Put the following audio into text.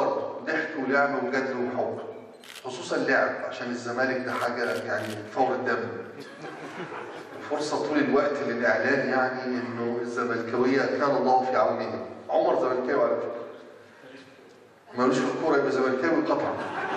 برضه ضحك ولعب وجد وحب خصوصا لعب عشان الزمالك ده حاجه يعني فور الدم فرصه طول الوقت للاعلان يعني انه الزملكاويه كان الله في عونهم عمر زملكاوي على فكره ملوش في الكوره يبقى زملكاوي قطعا